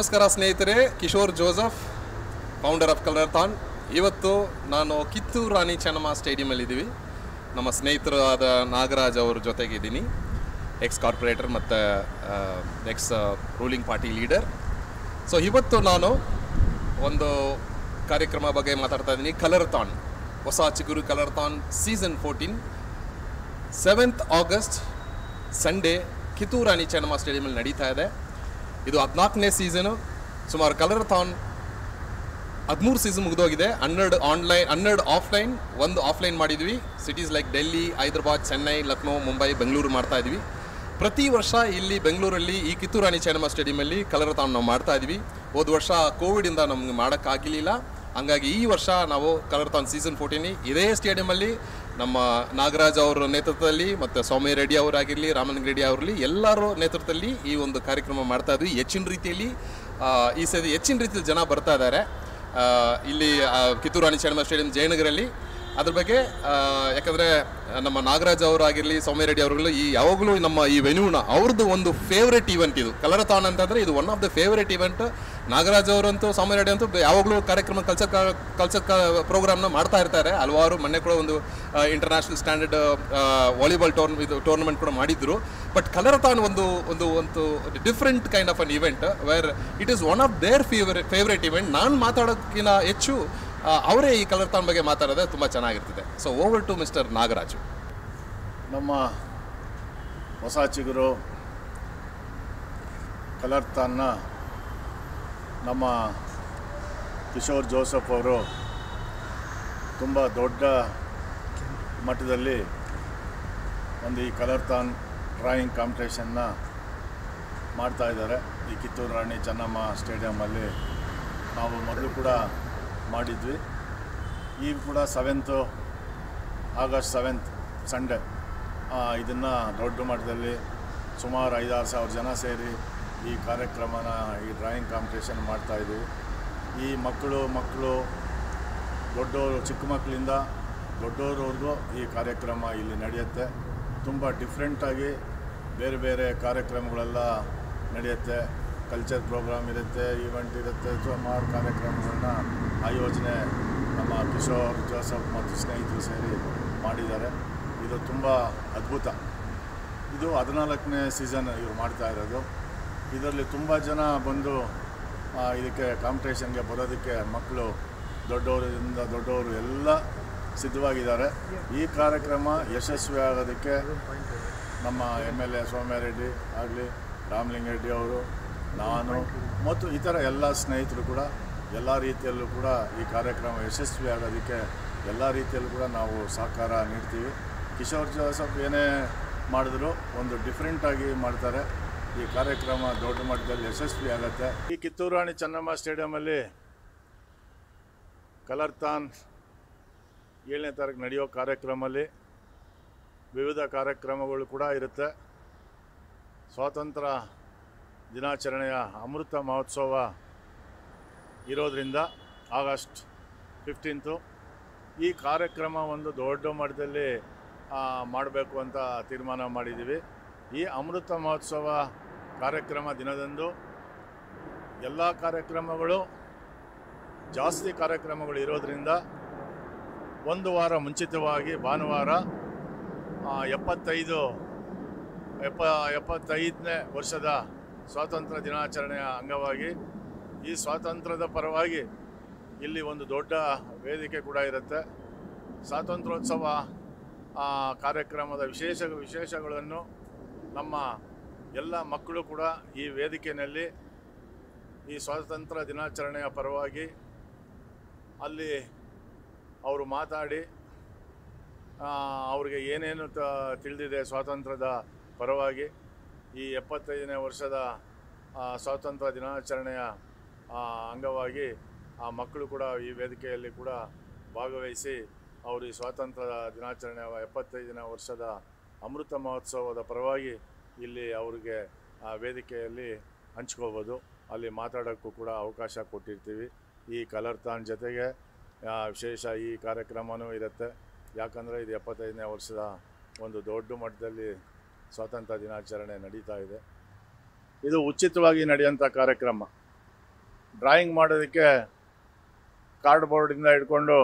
ನಮಸ್ಕಾರ ಸ್ನೇಹಿತರೆ Kishore Joseph founder of Colorthon ಇವತ್ತು ನಾನು ಕಿತ್ತೂರು ರಾಣಿ ಚೆನ್ನಮ್ಮ ಸ್ಟೇಡಿಯಮಲ್ಲಿ ಇದ್ದೀವಿ ನಮ್ಮ ಸ್ನೇಹಿತರಾದ ನಾಗರಾಜ್ ಅವ್ರ ಜೊತೆಗಿದ್ದೀನಿ ಎಕ್ಸ್ ಕಾರ್ಪೊರೇಟರ್ ಮತ್ತು ex ruling party leader so ಇವತ್ತು ನಾನು ಒಂದು ಕಾರ್ಯಕ್ರಮ ಬಗ್ಗೆ ಮಾತಾಡ್ತಾ ಇದ್ದೀನಿ ಕಲರ್ಥಾನ್ ಹೊಸ ಚಿಗುರು Colorthon season fourteen seventh August Sunday Kittur Rani Chennamma ಸ್ಟೇಡಿಯಮಲ್ಲಿ ನಡೀತಾ ಇದೆ ಇದು ಹದಿನಾಲ್ಕನೇ ಸೀಸನು ಸುಮಾರು ಕಲರ್ಥಾನ್ ಹದಿಮೂರು ಸೀಸನ್ ಮುಗಿದೋಗಿದೆ ಹನ್ನೆರಡು ಆನ್ಲೈನ್ ಹನ್ನೆರಡು ಆಫ್ಲೈನ್ ಒಂದು ಆಫ್ಲೈನ್ ಮಾಡಿದ್ವಿ ಸಿಟೀಸ್ ಲೈಕ್ ಡೆಲ್ಲಿ ಹೈದರಾಬಾದ್ ಚೆನ್ನೈ ಲಕ್ನೋ ಮುಂಬೈ ಬೆಂಗಳೂರು ಮಾಡ್ತಾ ಇದ್ವಿ ಪ್ರತಿ ವರ್ಷ ಇಲ್ಲಿ ಬೆಂಗಳೂರಲ್ಲಿ ಈ ಕಿತ್ತೂರು ರಾಣಿ ಚೆನ್ನಮ್ಮ ಸ್ಟೇಡಿಯಮಲ್ಲಿ ಕಲರಥಾನ್ ನಾವು ಮಾಡ್ತಾ ಇದ್ವಿ ಹೋದ ವರ್ಷ ಕೋವಿಡಿಂದ ನಮ್ಗೆ ಮಾಡೋಕ್ಕಾಗಲಿಲ್ಲ ಹಂಗಾಗಿ ಈ ವರ್ಷ ನಾವು ಕಲರ್ಥಾನ್ ಸೀಸನ್ ಫೋರ್ಟೀನ್ ಇದೇ ಸ್ಟೇಡಿಯಮಲ್ಲಿ ನಮ್ಮ ನಾಗರಾಜ್ ಅವರ ನೇತೃತ್ವದಲ್ಲಿ ಮತ್ತು ಸೌಮ್ಯ ರೆಡ್ಡಿ ಅವರಾಗಿರಲಿ ರಾಮಲಿಂಗ ರೆಡ್ಡಿ ಅವರಲ್ಲಿ ಎಲ್ಲರ ನೇತೃತ್ವದಲ್ಲಿ ಈ ಒಂದು ಕಾರ್ಯಕ್ರಮ ಮಾಡ್ತಾ ಇದ್ವಿ ಹೆಚ್ಚಿನ ರೀತಿಯಲ್ಲಿ ಆ, ಈ ಸರಿ ಹೆಚ್ಚಿನ ರೀತಿಯಲ್ಲಿ ಜನ ಬರ್ತಾ ಇದ್ದಾರೆ ಆ, ಇಲ್ಲಿ ಆ, ಕಿತ್ತೂರು ರಾಣಿ ಚೆನ್ನಮ್ಮ ಸ್ಟೇಡಿಯಂ ಜಯನಗರಲ್ಲಿ ಅದ್ರ ಬಗ್ಗೆ ಆ, ಯಾಕಂದ್ರೆ ನಮ್ಮ ನಾಗರಾಜ್ ಅವರಾಗಿರಲಿ ಸೌಮ್ಯ ರೆಡ್ಡಿ ಅವರುಗಳು ಈ ಯಾವಾಗಲೂ ನಮ್ಮ ಈ ವೆನ್ಯೂನ ಅವ್ರದ್ದು ಒಂದು ಫೇವ್ರೆಟ್ ಇವೆಂಟ್ ಇದು ಕಲರಥಾನ್ ಅಂತಂದ್ರೆ ಇದು one of the favourite event Nagaraj ಅವರಂತೂ ಸೌಮ್ಯ ರೆಡ್ಡಿ ಅಂತೂ ಯಾವಾಗಲೂ ಕಾರ್ಯಕ್ರಮ ಕಲ್ಚರ್ ಕಲ್ಚರ್ ಪ್ರೋಗ್ರಾಮ್ನ ಮಾಡ್ತಾ ಇರ್ತಾರೆ ಹಲವಾರು ಮೊನ್ನೆ ಕೂಡ ಒಂದು ಇಂಟರ್ನ್ಯಾಷನಲ್ ಸ್ಟ್ಯಾಂಡರ್ಡ್ ವಾಲಿಬಾಲ್ ಟೋರ್ನ್ ಇದು ಟೂರ್ನಮೆಂಟ್ ಕೂಡ ಮಾಡಿದ್ರು ಬಟ್ ಕಲರಥಾನ್ ಒಂದು ಒಂದು ಒಂದು different kind of an event where it is one of their favourite favourite event ನಾನು ಮಾತಾಡೋಕ್ಕಿಂತ ಹೆಚ್ಚು ಆ, ಅವರೇ ಈ ಕಲರ್ತಾನ್ ಬಗ್ಗೆ ಮಾತಾಡೋದೇ ತುಂಬ ಚೆನ್ನಾಗಿರ್ತದೆ so over to mister Nagaraju ನಮ್ಮ ಹೊಸ ಚಿಗುರು ಕಲರ್ತಾನ್ನ ನಮ್ಮ ಕಿಶೋರ್ ಜೋಸಫ್ ಅವರು ತುಂಬ ದೊಡ್ಡ ಮಟ್ಟದಲ್ಲಿ ಒಂದು ಈ ಕಲರ್ತಾನ್ ಡ್ರಾಯಿಂಗ್ ಕಾಂಪಿಟೇಷನ್ನ ಮಾಡ್ತಾ ಇದ್ದಾರೆ ಈ ಕಿತ್ತೂರು ರಾಣಿ ಚೆನ್ನಮ್ಮ ಸ್ಟೇಡಿಯಮಲ್ಲಿ ನಾವು ಮೊದಲು ಕೂಡ ಮಾಡಿದ್ವಿ ಈಗ ಕೂಡ ಸೆವೆಂತು ಆಗಸ್ಟ್ ಸೆವೆಂತ್ ಸಂಡೇ ಇದನ್ನು ದೊಡ್ಡ ಮಟ್ಟದಲ್ಲಿ ಸುಮಾರು ಐದಾರು ಸಾವಿರ ಜನ ಸೇರಿ ಈ ಕಾರ್ಯಕ್ರಮನ ಈ ಡ್ರಾಯಿಂಗ್ ಕಾಂಪಿಟೇಷನ್ ಮಾಡ್ತಾಯಿದ್ದೀವಿ ಈ ಮಕ್ಕಳು ಮಕ್ಕಳು ದೊಡ್ಡವರು ಚಿಕ್ಕ ಮಕ್ಕಳಿಂದ ದೊಡ್ಡವರವರೆಗೂ ಈ ಕಾರ್ಯಕ್ರಮ ಇಲ್ಲಿ ನಡೆಯುತ್ತೆ ತುಂಬ ಡಿಫ್ರೆಂಟಾಗಿ ಬೇರೆ ಬೇರೆ ಕಾರ್ಯಕ್ರಮಗಳೆಲ್ಲ ನಡೆಯುತ್ತೆ ಕಲ್ಚರ್ ಪ್ರೋಗ್ರಾಮ್ ಇರುತ್ತೆ ಈವೆಂಟ್ ಇರುತ್ತೆ ಸುಮಾರು ಕಾರ್ಯಕ್ರಮಗಳನ್ನ ಆಯೋಜನೆ ನಮ್ಮ ಕಿಶೋರ್ ಜೋಸಫ್ ಮತ್ತು ಸ್ನೇಹಿತರು ಸೇರಿ ಮಾಡಿದ್ದಾರೆ ಇದು ತುಂಬ ಅದ್ಭುತ ಇದು ಹದಿನಾಲ್ಕನೇ ಸೀಸನ್ ಇವರು ಮಾಡ್ತಾ ಇರೋದು ಇದರಲ್ಲಿ ತುಂಬ ಜನ ಬಂದು ಆ, ಇದಕ್ಕೆ ಕಾಂಪಿಟೇಷನ್ಗೆ ಬರೋದಕ್ಕೆ ಮಕ್ಕಳು ದೊಡ್ಡವರಿಂದ ದೊಡ್ಡವರು ಎಲ್ಲ ಸಿದ್ಧವಾಗಿದ್ದಾರೆ ಈ ಕಾರ್ಯಕ್ರಮ ಯಶಸ್ವಿ ಆಗೋದಕ್ಕೆ ನಮ್ಮ M L A Soumya Reddy ಆಗಲಿ ರಾಮಲಿಂಗ ರೆಡ್ಡಿ ಅವರು ನಾನು ಮತ್ತು ಇತರ ಎಲ್ಲ ಸ್ನೇಹಿತರು ಕೂಡ ಎಲ್ಲ ರೀತಿಯಲ್ಲೂ ಕೂಡ ಈ ಕಾರ್ಯಕ್ರಮ ಯಶಸ್ವಿ ಆಗೋದಕ್ಕೆ ಎಲ್ಲ ರೀತಿಯಲ್ಲೂ ಕೂಡ ನಾವು ಸಹಕಾರ ನೀಡ್ತೀವಿ ಕಿಶೋರ್ ಜೋಸಫ್ ಏನೇ ಮಾಡಿದ್ರು ಒಂದು ಡಿಫ್ರೆಂಟಾಗಿ ಮಾಡ್ತಾರೆ ಈ ಕಾರ್ಯಕ್ರಮ ದೊಡ್ಡ ಮಟ್ಟದಲ್ಲಿ ಯಶಸ್ವಿ ಆಗುತ್ತೆ ಈ ಕಿತ್ತೂರು ರಾಣಿ ಚೆನ್ನಮ್ಮ ಸ್ಟೇಡಿಯಮಲ್ಲಿ ಕಲರ್ತಾನ್ ಏಳನೇ ತಾರೀಕು ನಡೆಯೋ ಕಾರ್ಯಕ್ರಮದಲ್ಲಿ ವಿವಿಧ ಕಾರ್ಯಕ್ರಮಗಳು ಕೂಡ ಇರುತ್ತೆ ಸ್ವಾತಂತ್ರ್ಯ ದಿನಾಚರಣೆಯ ಅಮೃತ ಮಹೋತ್ಸವ ಇರೋದ್ರಿಂದ ಆಗಸ್ಟ್ ಫಿಫ್ಟೀನ್ತು ಈ ಕಾರ್ಯಕ್ರಮ ಒಂದು ದೊಡ್ಡ ಮಟ್ಟದಲ್ಲಿ ಮಾಡಬೇಕು ಅಂತ ತೀರ್ಮಾನ ಮಾಡಿದ್ದೀವಿ ಈ ಅಮೃತ ಮಹೋತ್ಸವ ಕಾರ್ಯಕ್ರಮ ದಿನದಂದು ಎಲ್ಲ ಕಾರ್ಯಕ್ರಮಗಳು ಜಾಸ್ತಿ ಕಾರ್ಯಕ್ರಮಗಳು ಇರೋದ್ರಿಂದ ಒಂದು ವಾರ ಮುಂಚಿತವಾಗಿ ಭಾನುವಾರ ಆ, ಎಪ್ಪತ್ತೈದು ಎಪ್ಪ ಎಪ್ಪತ್ತೈದನೇ ವರ್ಷದ ಸ್ವಾತಂತ್ರ್ಯ ದಿನಾಚರಣೆಯ ಅಂಗವಾಗಿ ಈ ಸ್ವಾತಂತ್ರ್ಯದ ಪರವಾಗಿ ಇಲ್ಲಿ ಒಂದು ದೊಡ್ಡ ವೇದಿಕೆ ಕೂಡ ಇರುತ್ತೆ ಸ್ವಾತಂತ್ರ್ಯೋತ್ಸವ ಆ, ಕಾರ್ಯಕ್ರಮದ ವಿಶೇಷ ವಿಶೇಷಗಳನ್ನು ನಮ್ಮ ಎಲ್ಲ ಮಕ್ಕಳು ಕೂಡ ಈ ವೇದಿಕೆಯಲ್ಲಿ ಈ ಸ್ವಾತಂತ್ರ್ಯ ದಿನಾಚರಣೆಯ ಪರವಾಗಿ ಅಲ್ಲಿ ಅವರು ಮಾತಾಡಿ ಆ, ಅವ್ರಿಗೆ ಏನೇನು ತ ತಿಳಿದಿದೆ ಸ್ವಾತಂತ್ರ್ಯದ ಪರವಾಗಿ ಈ ಎಪ್ಪತ್ತೈದನೇ ವರ್ಷದ ಆ, ಸ್ವಾತಂತ್ರ್ಯ ದಿನಾಚರಣೆಯ ಆ, ಅಂಗವಾಗಿ ಆ ಮಕ್ಕಳು ಕೂಡ ಈ ವೇದಿಕೆಯಲ್ಲಿ ಕೂಡ ಭಾಗವಹಿಸಿ ಅವರು ಈ ಸ್ವಾತಂತ್ರ್ಯ ದಿನಾಚರಣೆಯ ಎಪ್ಪತ್ತೈದನೇ ವರ್ಷದ ಅಮೃತ ಮಹೋತ್ಸವದ ಪರವಾಗಿ ಇಲ್ಲಿ ಅವರಿಗೆ ಆ ವೇದಿಕೆಯಲ್ಲಿ ಹಂಚ್ಕೋಬೋದು ಅಲ್ಲಿ ಮಾತಾಡೋಕ್ಕೂ ಕೂಡ ಅವಕಾಶ ಕೊಟ್ಟಿರ್ತೀವಿ ಈ ಕಲರ್ತಾನ್ ಜೊತೆಗೆ ಆ, ವಿಶೇಷ ಈ ಕಾರ್ಯಕ್ರಮವೂ ಇರುತ್ತೆ ಯಾಕಂದರೆ ಇದು ಎಪ್ಪತ್ತೈದನೇ ವರ್ಷದ ಒಂದು ದೊಡ್ಡ ಮಟ್ಟದಲ್ಲಿ ಸ್ವಾತಂತ್ರ್ಯ ದಿನಾಚರಣೆ ನಡೀತಾ ಇದೆ ಇದು ಉಚಿತವಾಗಿ ನಡೆಯುವಂಥ ಕಾರ್ಯಕ್ರಮ ಡ್ರಾಯಿಂಗ್ ಮಾಡೋದಕ್ಕೆ ಕಾರ್ಡ್ ಬೋರ್ಡಿಂದ ಹಿಡ್ಕೊಂಡು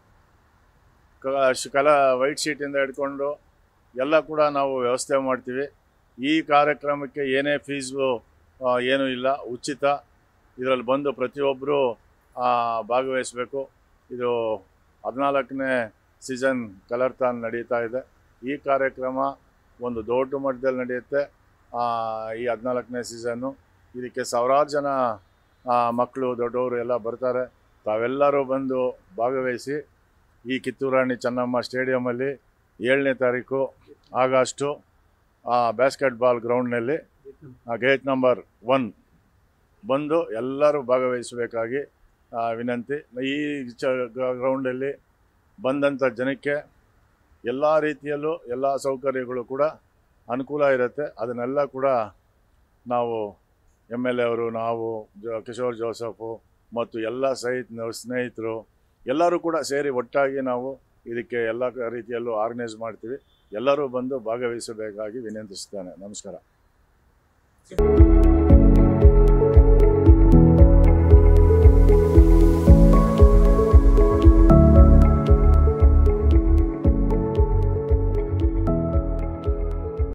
ಕಲ ವೈಟ್ ಶೀಟಿಂದ ಹಿಡ್ಕೊಂಡು ಎಲ್ಲ ಕೂಡ ನಾವು ವ್ಯವಸ್ಥೆ ಮಾಡ್ತೀವಿ ಈ ಕಾರ್ಯಕ್ರಮಕ್ಕೆ ಏನೇ ಫೀಸು ಏನೂ ಇಲ್ಲ ಉಚಿತ ಇದರಲ್ಲಿ ಬಂದು ಪ್ರತಿಯೊಬ್ಬರು ಭಾಗವಹಿಸಬೇಕು ಇದು ಹದಿನಾಲ್ಕನೇ ಸೀಸನ್ ಕಲರ್ ತಾನ್ ನಡೀತಾ ಇದೆ ಈ ಕಾರ್ಯಕ್ರಮ ಒಂದು ದೊಡ್ಡ ಮಟ್ಟದಲ್ಲಿ ನಡೆಯುತ್ತೆ ಆ, ಈ ಹದಿನಾಲ್ಕನೇ ಸೀಸನ್ನು ಇದಕ್ಕೆ ಸಾವಿರಾರು ಜನ ಆ, ಮಕ್ಕಳು ದೊಡ್ಡವರು ಎಲ್ಲ ಬರ್ತಾರೆ ತಾವೆಲ್ಲರೂ ಬಂದು ಭಾಗವಹಿಸಿ ಈ ಕಿತ್ತೂರಾಣಿ ಚೆನ್ನಮ್ಮ ಸ್ಟೇಡಿಯಮಲ್ಲಿ ಏಳನೇ ತಾರೀಕು ಆಗಸ್ಟು ಬ್ಯಾಸ್ಕೆಟ್ಬಾಲ್ ಗ್ರೌಂಡ್ನಲ್ಲಿ ಗೇಟ್ ನಂಬರ್ ಒನ್ ಬಂದು ಎಲ್ಲರೂ ಭಾಗವಹಿಸಬೇಕಾಗಿ ಆ, ವಿನಂತಿ ಈ ಚ ಗ್ರೌಂಡಲ್ಲಿ ಬಂದಂಥ ಜನಕ್ಕೆ ಎಲ್ಲ ರೀತಿಯಲ್ಲೂ ಎಲ್ಲ ಸೌಕರ್ಯಗಳು ಕೂಡ ಅನುಕೂಲ ಇರುತ್ತೆ ಅದನ್ನೆಲ್ಲ ಕೂಡ ನಾವು ಎಮ್ ಎಲ್ ಎ ಅವರು ನಾವು ಜ ಕಿಶೋರ್ ಜೋಸಫು ಮತ್ತು ಎಲ್ಲ ಸಹಿತ ಸ್ನೇಹಿತರು ಎಲ್ಲರೂ ಕೂಡ ಸೇರಿ ಒಟ್ಟಾಗಿ ನಾವು ಇದಕ್ಕೆ ಎಲ್ಲ ರೀತಿಯಲ್ಲೂ ಆರ್ಗನೈಸ್ ಮಾಡ್ತೀವಿ ಎಲ್ಲರೂ ಬಂದು ಭಾಗವಹಿಸಬೇಕಾಗಿ ವಿನಂತಿಸ್ತೇನೆ ನಮಸ್ಕಾರ